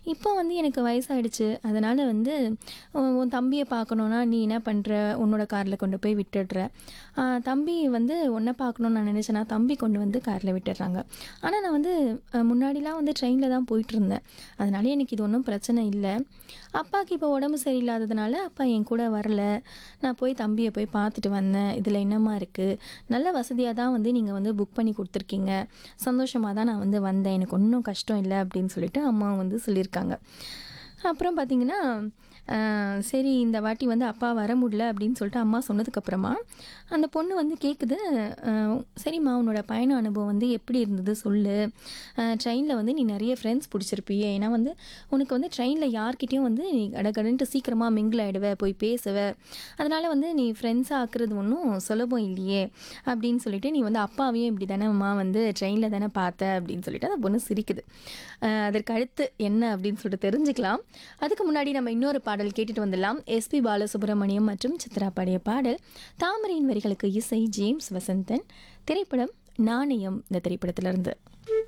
இப்போ வந்து எனக்கு வயசாயிடுச்சு அதனால் வந்து உன் உன் தம்பியை பார்க்கணுன்னா நீ என்ன பண்ணுற உன்னோட காரில் கொண்டு போய் விட்டுடுற ஆ, தம்பி வந்து உன்னை பார்க்கணுன்னு நான் நினச்சேன்னா தம்பி கொண்டு வந்து காரில் விட்டுடுறாங்க ஆனால் நான் வந்து அஹ், முன்னாடிலாம் வந்து ட்ரெயினில் தான் போயிட்டு இருந்தேன் அதனால எனக்கு இது ஒன்றும் பிரச்சனை இல்லை அப்பாவுக்கு இப்போ உடம்பு சரியில்லாததுனால அப்பா என் கூட வரல நான் போய் தம்பியை போய் பார்த்துட்டு வந்தேன் இதில் என்னம்மா இருக்குது நல்ல வசதியாக தான் வந்து நீங்கள் வந்து புக் பண்ணி கொடுத்துருக்கீங்க சந்தோஷமாக தான் நான் வந்து வந்தேன் எனக்கு ஒன்றும் கஷ்டம் இல்லை அப்படின்னு சொல்லிட்டு அம்மா வந்து சொல்லியிருக்காங்க அப்புறம் பார்த்தீங்கன்னா ஆஹ், சரி இந்த வாட்டி வந்து அப்பா வர முடியல அப்படின்னு சொல்லிட்டு அம்மா சொன்னதுக்கப்புறமா அந்த பொண்ணு வந்து கேட்குது ஆஹ், சரிம்மா உன்னோட பயண அனுபவம் வந்து எப்படி இருந்தது சொல்லு ட்ரெயினில் வந்து நீ நிறைய ஃப்ரெண்ட்ஸ் பிடிச்சிருப்பியே ஏன்னா வந்து உனக்கு வந்து ட்ரெயினில் யார்கிட்டயும் வந்து நீ கடகடன்ட்டு சீக்கிரமாக மிங்கிள் ஆகிடுவ போய் பேசுவ அதனால் வந்து நீ ஃப்ரெண்ட்ஸாக ஆக்குறது ஒன்றும் சுலபம் இல்லையே அப்படின்னு சொல்லிட்டு நீ வந்து அப்பாவையும் இப்படி தானேம்மா வந்து ட்ரெயினில் தானே பார்த்த அப்படின்னு சொல்லிட்டு அந்த பொண்ணு சிரிக்குது ஆஹ், அதற்கு அடுத்து என்ன அப்படின்னு சொல்லிட்டு தெரிஞ்சுக்கலாம் அதுக்கு முன்னாடி நம்ம இன்னொரு பாடல் கேட்டுட்டு வந்துடலாம் எஸ்பி பாலசுப்ரமணியம் மற்றும் சித்ரா பாடிய பாடல் தாமரையின் வரிகளுக்கு இசை ஜேம்ஸ் வசந்தன் திரைப்படம் நாணயம் இந்த திரைப்படத்திலிருந்து